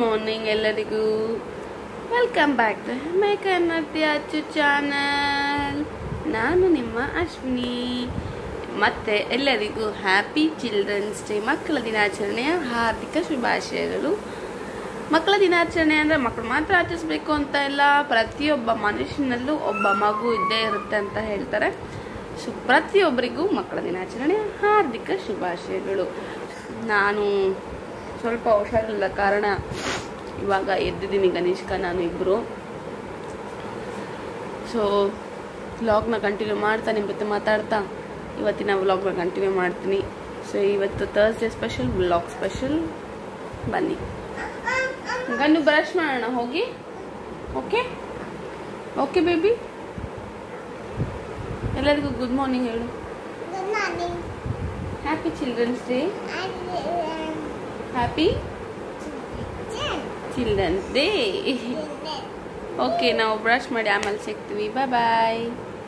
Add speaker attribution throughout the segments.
Speaker 1: Morning ಎಲ್ಲರಿಗೂ welcome back to my Kannada Achchu channel ನಾನು ನಿಮ್ಮ ಅಶ್ವಿನಿ ಮತ್ತೆ ಎಲ್ಲರಿಗೂ ಹ್ಯಾಪಿ ಚಿಲ್ಡ್ರನ್ಸ್ ಡೇ ಮಕ್ಕಳ ದಿನಾಚರಣೆಯ ಹಾರ್ದಿಕ ಶುಭಾಶಯಗಳು ಮಕ್ಕಳ ದಿನಾಚರಣೆ ಅಂದರೆ ಮಕ್ಕಳು ಮಾತ್ರ ಆಚರಿಸ್ಬೇಕು ಅಂತ ಇಲ್ಲ ಪ್ರತಿಯೊಬ್ಬ ಮನುಷ್ಯನಲ್ಲೂ ಒಬ್ಬ ಮಗು ಇದ್ದೇ ಇರುತ್ತೆ ಅಂತ ಹೇಳ್ತಾರೆ ಸೊ ಪ್ರತಿಯೊಬ್ಬರಿಗೂ ಮಕ್ಕಳ ದಿನಾಚರಣೆಯ ಹಾರ್ದಿಕ ಶುಭಾಶಯಗಳು ನಾನು ಸ್ವಲ್ಪ ಹುಷಾರಿಲ್ಲ ಕಾರಣ ಇವಾಗ ಎದ್ದಿದ್ದೀನಿ ಗಣೇಶ್ಕ ನಾನು ಇಬ್ಬರು ಸೊ ವ್ಲಾಗ್ನ ಕಂಟಿನ್ಯೂ ಮಾಡ್ತಾ ನಿಮ್ಮ ಜೊತೆ ಮಾತಾಡ್ತಾ ಇವತ್ತಿನ ವ್ಲಾಗ್ನ ಕಂಟಿನ್ಯೂ ಮಾಡ್ತೀನಿ ಸೊ ಇವತ್ತು ತರ್ಸ್ಡೇ ಸ್ಪೆಷಲ್ ವ್ಲಾಗ್ ಸ್ಪೆಷಲ್ ಬನ್ನಿ ಗಂಡು ಬ್ರಷ್ ಮಾಡೋಣ ಹೋಗಿ ಓಕೆ ಓಕೆ ಬೇಬಿ ಎಲ್ಲರಿಗೂ ಗುಡ್ ಮಾರ್ನಿಂಗ್ ಹೇಳು
Speaker 2: Good morning.
Speaker 1: Happy children's day
Speaker 2: I'm
Speaker 1: happy
Speaker 2: Jen.
Speaker 1: Children's day okay ನಾವು ಬ್ರಷ್ ಮಾಡಿ ಆಮೇಲೆ ಸಿಗ್ತೀವಿ ಬಾಯ್ ಬಾಯ್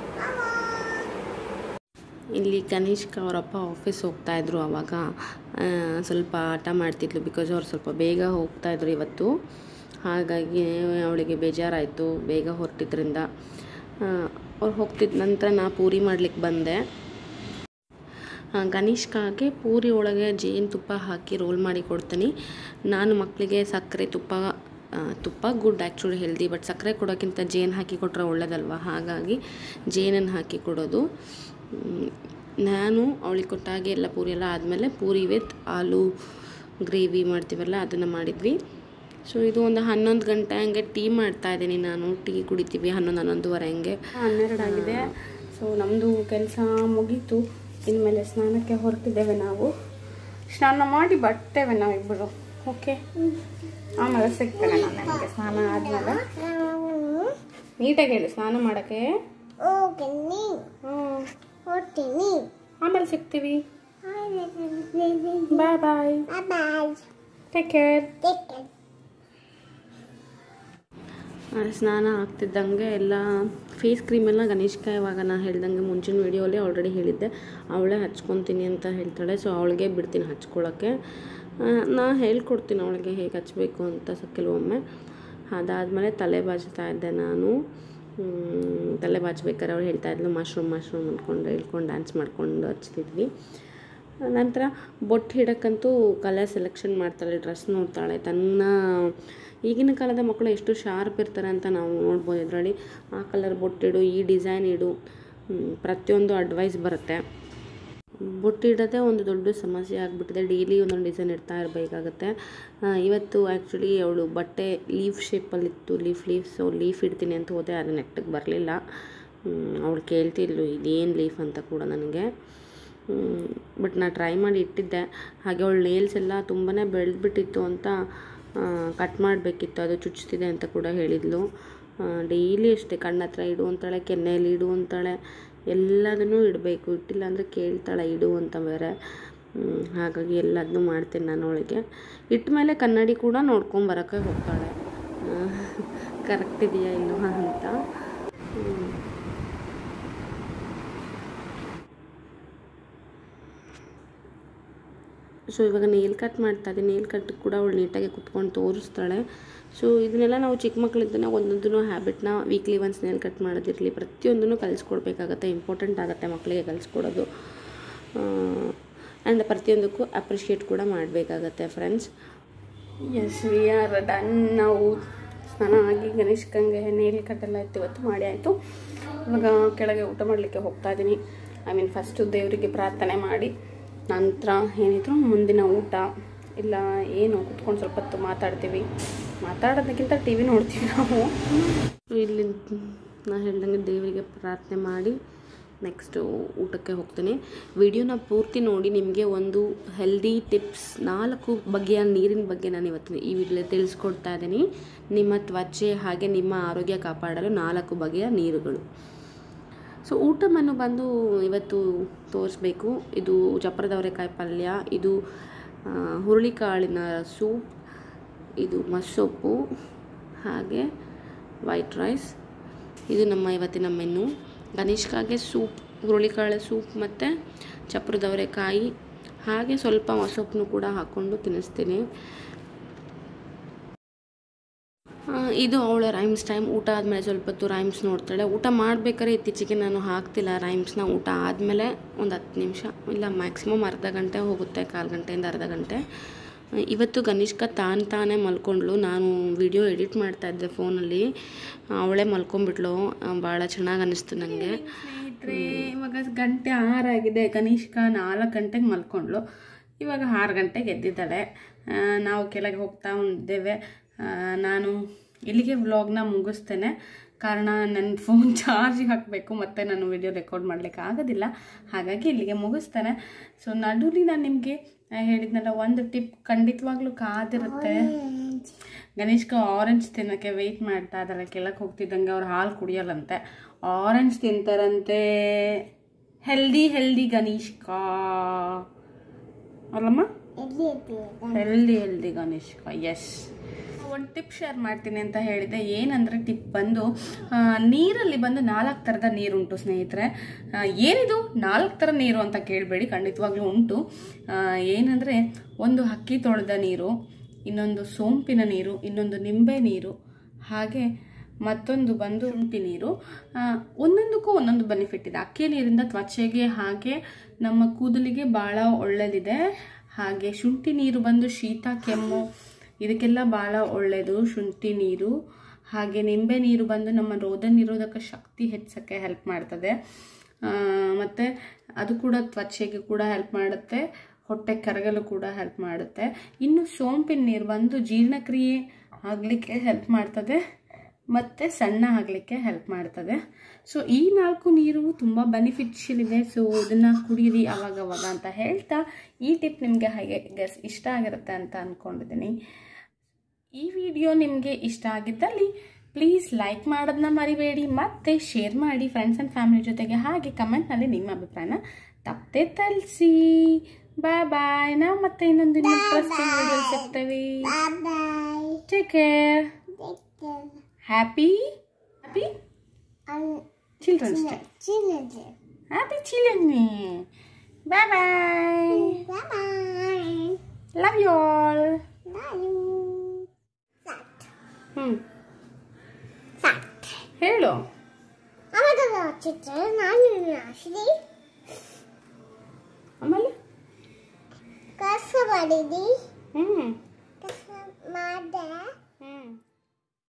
Speaker 1: ಇಲ್ಲಿ ಕನಿಷ್ಕ ಅವರಪ್ಪ ಆಫೀಸ್ ಹೋಗ್ತಾ ಇದ್ರು ಅವಾಗ ಆ, ಸ್ವಲ್ಪ ಆಟ ಮಾಡ್ತಿದ್ಲು ಬಿಕಾಸ್ ಅವ್ರು ಸ್ವಲ್ಪ ಬೇಗ ಹೋಗ್ತಾ ಇದ್ರು ಇವತ್ತು ಹಾಗಾಗಿ ಅವಳಿಗೆ ಬೇಜಾರಾಯಿತು ಬೇಗ ಹೊರಟಿದ್ರಿಂದ ಅವ್ರು ಹೋಗ್ತಿದ್ದ ನಂತರ ನಾ ಪೂರಿ ಮಾಡ್ಲಿಕ್ಕೆ ಬಂದೆ ಆ, ಗನಿಷ್ಕಾಗೆ ಪೂರಿ ಒಳಗೆ ಜೇನುತುಪ್ಪ ಹಾಕಿ ರೋಲ್ ಮಾಡಿ ಕೊಡ್ತೀನಿ ನಾನು ಮಕ್ಕಳಿಗೆ ಸಕ್ಕರೆ ತುಪ್ಪ ಆ, ತುಪ್ಪ ಗುಡ್ ಆ್ಯಕ್ಚುಲಿ ಹೆಲ್ದಿ ಬಟ್ ಸಕ್ಕರೆ ಕೊಡೋಕ್ಕಿಂತ ಜೇನು ಹಾಕಿ ಕೊಟ್ಟರೆ ಒಳ್ಳೇದಲ್ವ ಹಾಗಾಗಿ ಜೇನನ್ನು ಹಾಕಿ ಕೊಡೋದು ಮ್, ನಾನು ಅವಳಿಗೆ ಕೊಟ್ಟಾಗೆ ಎಲ್ಲ ಪೂರಿ ಎಲ್ಲ ಆದಮೇಲೆ ಪೂರಿ ವಿತ್ ಆಲೂ ಗ್ರೇವಿ ಮಾಡ್ತೀವಲ್ಲ ಅದನ್ನು ಮಾಡಿದ್ವಿ ಸೊ ಇದು ಒಂದು ಹನ್ನೊಂದು ಗಂಟೆ ಹಂಗೆ ಟೀ ಮಾಡ್ತಾ ಇದ್ದೀನಿ ನಾನು ಟೀ ಕುಡಿತೀವಿ ಹನ್ನೊಂದು ಹನ್ನೊಂದುವರೆ ಹಂಗೆ ಹನ್ನೆರಡು ಆಗಿದೆ ಸೊ ನಮ್ಮದು ಕೆಲಸ ಮುಗೀತು ಇನ್ಮೇಲೆ ಸ್ನಾನಕ್ಕೆ ಹೊರಟಿದ್ದೇವೆ ನಾವು ಸ್ನಾನ ಮಾಡಿ ಬರ್ತೇವೆ ನಾವಿಬ್ಬರು ಓಕೆ ಆಮೇಲೆ ಸಿಗ್ತೇನೆ ನಾನು ನಿಮಗೆ ಸ್ನಾನ ಆದಮೇಲೆ ನೀಟಾಗಿ ಹೇಳಿ ಸ್ನಾನ ಮಾಡೋಕ್ಕೆ
Speaker 2: Okay, me.
Speaker 1: ಹ್ಞೂ
Speaker 2: Okay, me.
Speaker 1: ಆಮೇಲೆ ಸಿಗ್ತೀವಿ
Speaker 2: Hi, baby.
Speaker 1: Bye bye
Speaker 2: Bye bye.
Speaker 1: Take care
Speaker 2: Take care.
Speaker 1: ಸ್ನಾನ ಆಗ್ತಿದ್ದಂಗೆ ಎಲ್ಲ ಫೇಸ್ ಕ್ರೀಮೆಲ್ಲ ಗಣೇಶ್ಕ ಇವಾಗ ನಾನು ಹೇಳ್ದಂಗೆ ಮುಂಚಿನ ವೀಡಿಯೋಲಿ ಆಲ್ರೆಡಿ ಹೇಳಿದ್ದೆ ಅವಳೇ ಹಚ್ಕೊತೀನಿ ಅಂತ ಹೇಳ್ತಾಳೆ ಸೊ ಅವಳಿಗೆ ಬಿಡ್ತೀನಿ ಹಚ್ಕೊಳ್ಳೋಕ್ಕೆ ಆ, ನಾ ಹೇಳ್ಕೊಡ್ತೀನಿ ಅವಳಿಗೆ ಹೇಗೆ ಹಚ್ಚಬೇಕು ಅಂತ ಸ ಕೆಲವೊಮ್ಮೆ ಅದಾದಮೇಲೆ ತಲೆ ಬಾಚ್ತಾ ಇದ್ದೆ ನಾನು ಹ್ಮ್, ತಲೆ ಬಾಚ್ಬೇಕಾದ್ರೆ ಅವಳು ಹೇಳ್ತಾ ಇದ್ಲು ಮಶ್ರೂಮ್ ಮಶ್ರೂಮ್ ಅಂದ್ಕೊಂಡು ಹೇಳ್ಕೊಂಡು ಡ್ಯಾನ್ಸ್ ಮಾಡ್ಕೊಂಡು ಹಚ್ತಿದ್ವಿ ನಂತರ ಬೊಟ್ಟು ಹಿಡಕ್ಕಂತೂ ಕಲರ್ ಸೆಲೆಕ್ಷನ್ ಮಾಡ್ತಾಳೆ ಡ್ರೆಸ್ ನೋಡ್ತಾಳೆ ತನ್ನ ಈಗಿನ ಕಾಲದ ಮಕ್ಕಳು ಎಷ್ಟು ಶಾರ್ಪ್ ಇರ್ತಾರೆ ಅಂತ ನಾವು ನೋಡ್ಬೋದು ಇದರಲ್ಲಿ ಆ ಕಲರ್ ಬೊಟ್ಟಿಡು ಈ ಡಿಸೈನ್ ಇಡು ಹ್ಮ್, ಪ್ರತಿಯೊಂದು ಅಡ್ವೈಸ್ ಬರುತ್ತೆ ಬೊಟ್ಟಿಡೋದೇ ಒಂದು ದೊಡ್ಡ ಸಮಸ್ಯೆ ಆಗಿಬಿಟ್ಟಿದೆ ಡೈಲಿ ಒಂದೊಂದು ಡಿಸೈನ್ ಇಡ್ತಾ ಇರಬೇಕಾಗತ್ತೆ ಇವತ್ತು ಆ್ಯಕ್ಚುಲಿ ಅವಳು ಬಟ್ಟೆ ಲೀಫ್ ಶೇಪಲ್ಲಿತ್ತು ಲೀಫ್ ಲೀಫ್ ಸೊ ಲೀಫ್ ಇಡ್ತೀನಿ ಅಂತ ಹೋದೆ ಅದು ನೆಟ್ಟಗೆ ಬರಲಿಲ್ಲ ಅವಳು ಕೇಳ್ತಿದ್ಲು ಇದೇನು ಲೀಫ್ ಅಂತ ಕೂಡ ನನಗೆ ಬಟ್ ನಾನು ಟ್ರೈ ಮಾಡಿ ಇಟ್ಟಿದ್ದೆ ಹಾಗೆ ಅವಳು ನೇಲ್ಸ್ ಎಲ್ಲ ತುಂಬಾ ಬೆಳೆದ್ಬಿಟ್ಟಿತ್ತು ಅಂತ ಕಟ್ ಮಾಡಬೇಕಿತ್ತು ಅದು ಚುಚ್ತಿದೆ ಅಂತ ಕೂಡ ಹೇಳಿದ್ಲು ಡೈಲಿ ಅಷ್ಟೇ ಕಣ್ಣ ಹತ್ರ ಇಡು ಅಂತಾಳೆ ಕೆನ್ನೆಯಲ್ಲಿ ಇಡು ಅಂತಾಳೆ ಎಲ್ಲದನ್ನೂ ಇಡಬೇಕು ಇಟ್ಟಿಲ್ಲ ಅಂದರೆ ಕೇಳ್ತಾಳೆ ಇಡು ಅಂತ ಬೇರೆ ಹ್ಮ್, ಹಾಗಾಗಿ ಎಲ್ಲದನ್ನೂ ಮಾಡ್ತೀನಿ ನಾನು ಅವಳಿಗೆ ಇಟ್ಟ ಮೇಲೆ ಕನ್ನಡಿ ಕೂಡ ನೋಡ್ಕೊಂಬರೋಕ್ಕೆ ಹೋಗ್ತಾಳೆ ಕರೆಕ್ಟ್ ಇದೆಯಾ ಇಲ್ವಾ ಅಂತ ಹ್ಮ್. ಸೊ ಇವಾಗ ನೇಲ್ ಕಟ್ ಮಾಡ್ತಾ ಇದ್ದೀನಿ ನೇಲ್ ಕಟ್ ಕೂಡ ಅವಳು ನೀಟಾಗಿ ಕುತ್ಕೊಂಡು ತೋರಿಸ್ತಾಳೆ ಸೊ ಇದನ್ನೆಲ್ಲ ನಾವು ಚಿಕ್ಕ ಮಕ್ಕಳಿದ್ದಾನೆ ಒಂದೊಂದೂ ಹ್ಯಾಬಿಟ್ನ ವೀಕ್ಲಿ ಒನ್ಸ್ ನೇಲ್ ಕಟ್ ಮಾಡೋದಿರಲಿ ಪ್ರತಿಯೊಂದನ್ನು ಕಲಿಸ್ಕೊಡ್ಬೇಕಾಗತ್ತೆ ಇಂಪಾರ್ಟೆಂಟ್ ಆಗುತ್ತೆ ಮಕ್ಕಳಿಗೆ ಕಲಿಸ್ಕೊಡೋದು ಆ್ಯಂಡ್ ಪ್ರತಿಯೊಂದಕ್ಕೂ ಅಪ್ರಿಷಿಯೇಟ್ ಕೂಡ ಮಾಡಬೇಕಾಗತ್ತೆ friends yes we are done ನಾವು ಸ್ನಾನ ಆಗಿ ಗಣೇಶ್ಕಂಗೆ ನೇಲ್ ಕಟ್ಟೆಲ್ಲ ಇತ್ತು ಇವತ್ತು ಮಾಡಿ ಆಯಿತು ಇವಾಗ ಕೆಳಗೆ ಊಟ ಮಾಡಲಿಕ್ಕೆ ಹೋಗ್ತಾ ಇದ್ದೀನಿ ಐ ಮೀನ್ ಫಸ್ಟು ದೇವರಿಗೆ ಪ್ರಾರ್ಥನೆ ಮಾಡಿ ನಂತರ ಏನಿದ್ರು ಮುಂದಿನ ಊಟ ಇಲ್ಲ ಏನು ಕುತ್ಕೊಂಡು ಸ್ವಲ್ಪ ಹೊತ್ತು ಮಾತಾಡ್ತೀವಿ ಮಾತಾಡೋದಕ್ಕಿಂತ ಟಿ ವಿ ನೋಡ್ತೀವಿ ನಾವು ಇಲ್ಲಿ ನಾನು ಹೇಳ್ದಂಗೆ ದೇವರಿಗೆ ಪ್ರಾರ್ಥನೆ ಮಾಡಿ ನೆಕ್ಸ್ಟು ತ್ಊಟಕ್ಕೆ ಹೋಗ್ತೀನಿ ವಿಡಿಯೋನ ಪೂರ್ತಿ ನೋಡಿ ನಿಮಗೆ ಒಂದು ಹೆಲ್ದಿ ಟಿಪ್ಸ್ ನಾಲ್ಕು ಬಗೆಯ ನೀರಿನ ಬಗ್ಗೆ ನಾನು ಇವತ್ತು ಈ ವಿಡಿಯೋದಲ್ಲಿ ತಿಳಿಸ್ಕೊಡ್ತಾ ಇದ್ದೀನಿ ನಿಮ್ಮ ತ್ವಚೆ ಹಾಗೆ ನಿಮ್ಮ ಆರೋಗ್ಯ ಕಾಪಾಡಲು ನಾಲ್ಕು ಬಗೆಯ ನೀರುಗಳು ಸೊ ಊಟ ಮೆನು ಬಂದು ಇವತ್ತು ತೋರಿಸ್ಬೇಕು ಇದು ಚಪ್ರದವರೆಕಾಯಿ ಪಲ್ಯ ಇದು ಆ, ಹುರುಳಿಕಾಳಿನ ಸೂಪ್ ಇದು ಮಸ್ಸೊಪ್ಪು ಹಾಗೆ ವೈಟ್ ರೈಸ್ ಇದು ನಮ್ಮ ಇವತ್ತಿನ ಮೆನು ಗಣೇಶ್ಕಾಗೆ ಸೂಪ್ ಹುರುಳಿಕಾಳು ಸೂಪ್ ಮತ್ತು ಚಪ್ರದವರೆಕಾಯಿ ಹಾಗೆ ಸ್ವಲ್ಪ ಮೊಸಪ್ಪನ್ನು ಕೂಡ ಹಾಕ್ಕೊಂಡು ತಿನ್ನಿಸ್ತೀನಿ ಆ, ಇದು ಅವಳ ರೈಮ್ಸ್ ಟೈಮ್ ಊಟ ಆದಮೇಲೆ ಸ್ವಲ್ಪ ಹೊತ್ತು ರೈಮ್ಸ್ ನೋಡ್ತಾಳೆ ಊಟ ಮಾಡ್ಬೇಕಾದ್ರೆ ಇತ್ತೀಚೆಗೆ ನಾನು ಹಾಕ್ತಿಲ್ಲ ರೈಮ್ಸ್ನ ಊಟ ಆದಮೇಲೆ ಒಂದು ಹತ್ತು ನಿಮಿಷ ಇಲ್ಲ ಮ್ಯಾಕ್ಸಿಮಮ್ ಅರ್ಧ ಗಂಟೆ ಹೋಗುತ್ತೆ ಕಾಲು ಗಂಟೆಯಿಂದ ಅರ್ಧ ಗಂಟೆ ಆ, ಇವತ್ತು ಗನಿಷ್ಕ ತಾನು ತಾನೇ ಮಲ್ಕೊಂಡ್ಳು ನಾನು ವಿಡಿಯೋ ಎಡಿಟ್ ಮಾಡ್ತಾ ಇದ್ದೆ ಫೋನಲ್ಲಿ ಅವಳೇ ಮಲ್ಕೊಂಡ್ಬಿಟ್ಲು ಭಾಳ ಚೆನ್ನಾಗಿ ಅನ್ನಿಸ್ತು ನನಗೆ ಸ್ನೇಹಿತರೆ ಇವಾಗ ಗಂಟೆ ಆರಾಗಿದೆ ಕನಿಷ್ಕ ನಾಲ್ಕು ಗಂಟೆಗೆ ಮಲ್ಕೊಂಡ್ಳು ಇವಾಗ ಆರು ಗಂಟೆಗೆ ಎದ್ದಿದ್ದಾಳೆ ಆ, ನಾವು ಕೆಳಗೆ ಹೋಗ್ತಾ ಇದ್ದೇವೆ ಆ, ನಾನು ಇಲ್ಲಿಗೆ ವ್ಲಾಗ್ನ ಮುಗಿಸ್ತೇನೆ ಕಾರಣ ನನ್ನ ಫೋನ್ ಚಾರ್ಜಿಗೆ ಹಾಕಬೇಕು ಮತ್ತು ನಾನು ವಿಡಿಯೋ ರೆಕಾರ್ಡ್ ಮಾಡಲಿಕ್ಕೆ ಆಗೋದಿಲ್ಲ ಹಾಗಾಗಿ ಇಲ್ಲಿಗೆ ಮುಗಿಸ್ತೇನೆ ಸೊ ನಡುಲಿ ನಾನು ನಿಮಗೆ ಹೇಳಿದ್ನಲ್ಲ ಒಂದು ಟಿಪ್ ಖಂಡಿತವಾಗ್ಲೂ ಕಾದಿರುತ್ತೆ ಗಣೇಶ್ಕ ಆರೆಂಜ್ ತಿನ್ನೋಕ್ಕೆ ವೆಯ್ಟ್ ಮಾಡ್ತಾ ಇದ್ದಾರೆ ಕೆಳಕ್ಕೆ ಹೋಗ್ತಿದ್ದಂಗೆ ಅವ್ರು ಹಾಲು ಕುಡಿಯಲ್ಲಂತೆ ಆರೆಂಜ್ ತಿಂತಾರಂತೆ ಹೆಲ್ದಿ ಹೆಲ್ದಿ ಗಣೇಶ್ಕ ಅಲ್ಲಮ್ಮ
Speaker 2: ಎಲ್ಲಿ ಎಲ್ಲಿ
Speaker 1: ಹೆಲ್ದಿ ಹೆಲ್ದಿ ಗಣೇಶ್ಕ ಎಸ್ ಒಂದು ಟಿಪ್ ಶೇರ್ ಮಾಡ್ತೀನಿ ಅಂತ ಹೇಳಿದೆ ಏನಂದರೆ ಟಿಪ್ ಬಂದು ಆ, ನೀರಲ್ಲಿ ಬಂದು ನಾಲ್ಕು ಥರದ ನೀರುಂಟು ಸ್ನೇಹಿತರೆ ಆ, ಏನಿದು ನಾಲ್ಕು ಥರ ನೀರು ಅಂತ ಕೇಳಬೇಡಿ ಖಂಡಿತವಾಗ್ಲೂ ಉಂಟು ಆ, ಏನಂದರೆ ಒಂದು ಹಕ್ಕಿ ತೊಳೆದ ನೀರು ಇನ್ನೊಂದು ಸೋಂಪಿನ ನೀರು ಇನ್ನೊಂದು ನಿಂಬೆ ನೀರು ಹಾಗೆ ಮತ್ತೊಂದು ಬಂದು ಶುಂಠಿ ನೀರು ಆ, ಒಂದೊಂದಕ್ಕೂ ಒಂದೊಂದು ಬೆನಿಫಿಟ್ ಇದೆ ಅಕ್ಕಿ ನೀರಿಂದ ತ್ವಚೆಗೆ ಹಾಗೆ ನಮ್ಮ ಕೂದಲಿಗೆ ಭಾಳ ಒಳ್ಳೆಯದಿದೆ ಹಾಗೆ ಶುಂಠಿ ನೀರು ಬಂದು ಶೀತ ಕೆಮ್ಮು ಇದಕ್ಕೆಲ್ಲ ಭಾಳ ಒಳ್ಳೆಯದು ಶುಂಠಿ ನೀರು ಹಾಗೆ ನಿಂಬೆ ನೀರು ಬಂದು ನಮ್ಮ ರೋಗ ನಿರೋಧಕ ಶಕ್ತಿ ಹೆಚ್ಚಕ್ಕೆ ಹೆಲ್ಪ್ ಮಾಡ್ತದೆ ಆ, ಮತ್ತೆ ಅದು ಕೂಡ ತ್ವಚೆಗೆ ಕೂಡ ಹೆಲ್ಪ್ ಮಾಡುತ್ತೆ ಹೊಟ್ಟೆ ಕರಗಲು ಕೂಡ ಹೆಲ್ಪ್ ಮಾಡುತ್ತೆ ಇನ್ನು ಸೋಂಪಿನ ನೀರು ಬಂದು ಜೀರ್ಣಕ್ರಿಯೆ ಆಗಲಿಕ್ಕೆ ಹೆಲ್ಪ್ ಮಾಡ್ತದೆ ಮತ್ತು ಸಣ್ಣ ಆಗಲಿಕ್ಕೆ ಹೆಲ್ಪ್ ಮಾಡ್ತದೆ ಸೊ ಈ ನಾಲ್ಕು ನೀರು ತುಂಬ ಬೆನಿಫಿಷಿಯಲ್ ಇದೆ ಸೊ ಇದನ್ನು ಕುಡೀರಿ ಅವಾಗವಾಗ ಅಂತ ಹೇಳ್ತಾ ಈ ಟಿಪ್ ನಿಮಗೆ ಹಾಗೆ ಗೆಸ್ ಇಷ್ಟ ಆಗಿರುತ್ತೆ ಅಂತ ಅಂದ್ಕೊಂಡಿದ್ದೀನಿ ಈ ವಿಡಿಯೋ ನಿಮಗೆ ಇಷ್ಟ ಆಗಿದ್ದಲ್ಲಿ ಪ್ಲೀಸ್ ಲೈಕ್ ಮಾಡೋದನ್ನ ಮರಿಬೇಡಿ ಮತ್ತು ಶೇರ್ ಮಾಡಿ ಫ್ರೆಂಡ್ಸ್ ಆ್ಯಂಡ್ ಫ್ಯಾಮಿಲಿ ಜೊತೆಗೆ ಹಾಗೆ ಕಮೆಂಟ್ನಲ್ಲಿ ನಿಮ್ಮ ಅಭಿಪ್ರಾಯನ ತಪ್ಪದೆ ತಿಳಿಸಿ ಬಾಯ್ ಬಾಯ್ ನಾವು ಮತ್ತೆ ಇನ್ನೊಂದು ಇಂಟ್ರೆಸ್ಟಿಂಗ್ ವಿಡಿಯೋ ಸಿಗ್ತೇವೆ
Speaker 2: bye bye
Speaker 1: take care
Speaker 2: take
Speaker 1: happy happy children's day
Speaker 2: ಚಿನ್ನದೆ
Speaker 1: happy children day bye bye
Speaker 2: bye bye
Speaker 1: love you all
Speaker 2: bye ಸಾಟ್
Speaker 1: ಹ್ಞೂ
Speaker 2: ಸಾಟ್
Speaker 1: ಹೇಳು
Speaker 2: ಆಮೇಲೆ ಚಿತ್ರ ನಾನು ಅಶ್ಲಿ
Speaker 1: ಆಮೇಲೆ
Speaker 2: ಕಸ ಮಾಡಿದಿ
Speaker 1: ಹ್ಞೂ
Speaker 2: ಕಸ ಮಾಡ್ದೆ
Speaker 1: ಹ್ಞೂ